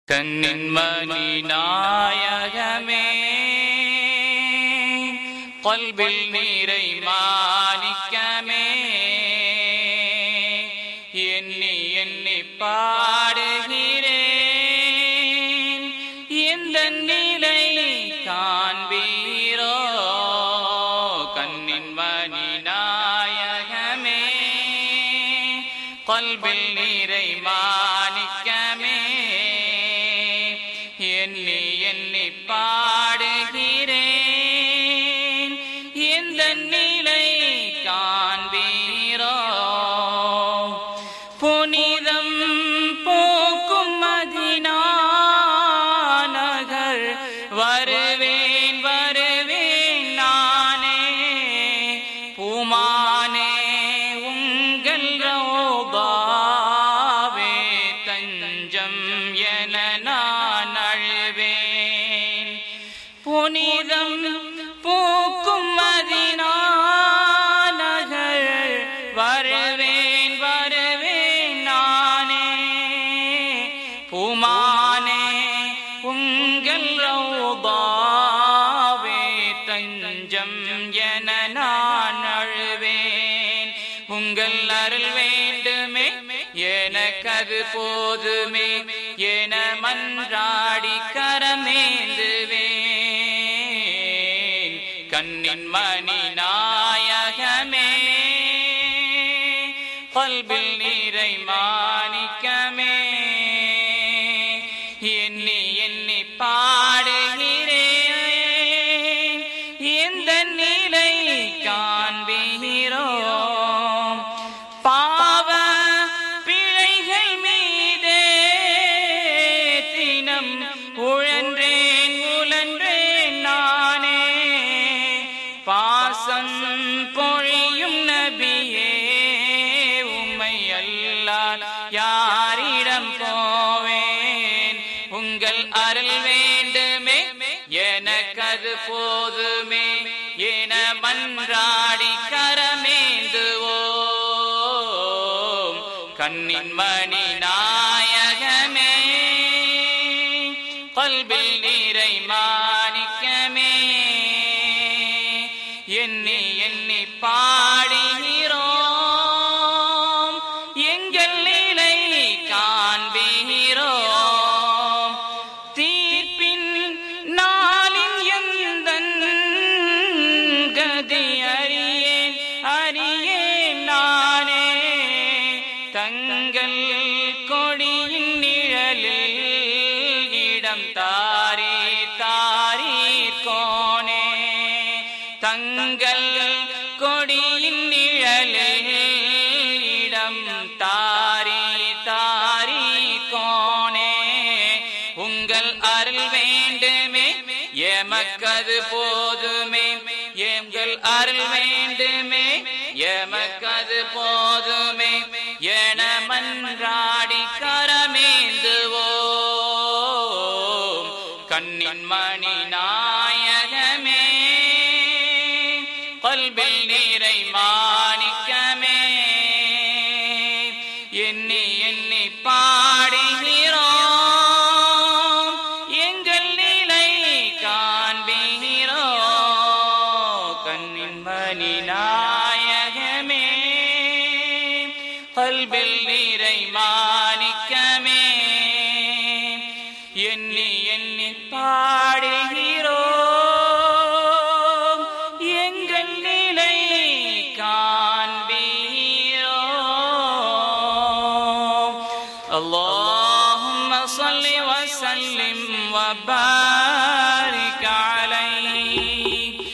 கண்ணின் மணி நாயகமே கொல்பில் நீரை மாணிக்கமே எண்ணி எண்ணி பாடுகிறேன் எந்த நிலை காண்பீரோ கண்ணின் மணி நாயகமே கொல்பில் நீரை மாணிக்கமே எண்ணி எண்ணி பாடுகிறேன் எந்த நிலை காண்பீரோ புனிதம் போக்கும் மதினாநகர் வருவேன் வருவேன் நானே பூமானே உங்கள் ரோபாவே தஞ்சம் என நான் அழுவேன் புனிதம் பூக்கும் மதினாநகர் வருவேன் வருவேன் நானே பூமானே உங்கள் ரௌபாவே தஞ்சம் என நான் அழுவேன் உங்கள் அருள் வேண்டுமே எனக்கது போதுமே என மன்றாடி கரமேந்துவேன் கண்ணின் மணி நாயகமே கொல்பில் நீரை மாணிக்கமே எண்ணி எண்ணி பாடுகிறேன் எந்த நிலை காண்பீரோ பாவ பிழைகள் மீதே தினம் உழன்றேன் உழன்றேன் நானே பாசம் பொழியும் நபியே உம்மை அல்லால் யாரிடம் போவேன் உங்கள் அருள் வேண்டுமே எனக்கது போதுமே என மன்றாடி கரமேந்துவோம் கண்ணின் மணி நாயகமே கல்பில் நீரை மாணிக்கமே எண்ணி எண்ணி பாடுகிறோம் எங்கள் நிலை காண்பீரோம் தீர்ப்பின் நாளின் எந்தன் கதி அறியேன் அறியேன் நானே தங்கள் கொடியின் நிழலில் இடம் தாரி தாரீர் கோனே தங்கள் கொடியின் நிழலில் இடம் தாரி தாரி கோனே உங்கள் அருள் வேண்டுமே எமக்கது போதுமே எங்கள் அருள் வேண்டுமே எமக்கது போதுமே என மன்றாடி கரமேந்துவோம் கண்ணின் மணி நாயகமே கொல்பில் நீரை மாணிக்கமே எண்ணி எண்ணி பாடுகிறோம் எங்கள் நிலை காண்பீரோ கண்ணின் மணி நாயகமே கல்பில் நீரை மாணிக்கமே எண்ணி எண்ணி பாடுகிறோம் எங்கள் நிலை காண்பீரோ اللهم صل وسلم وبارك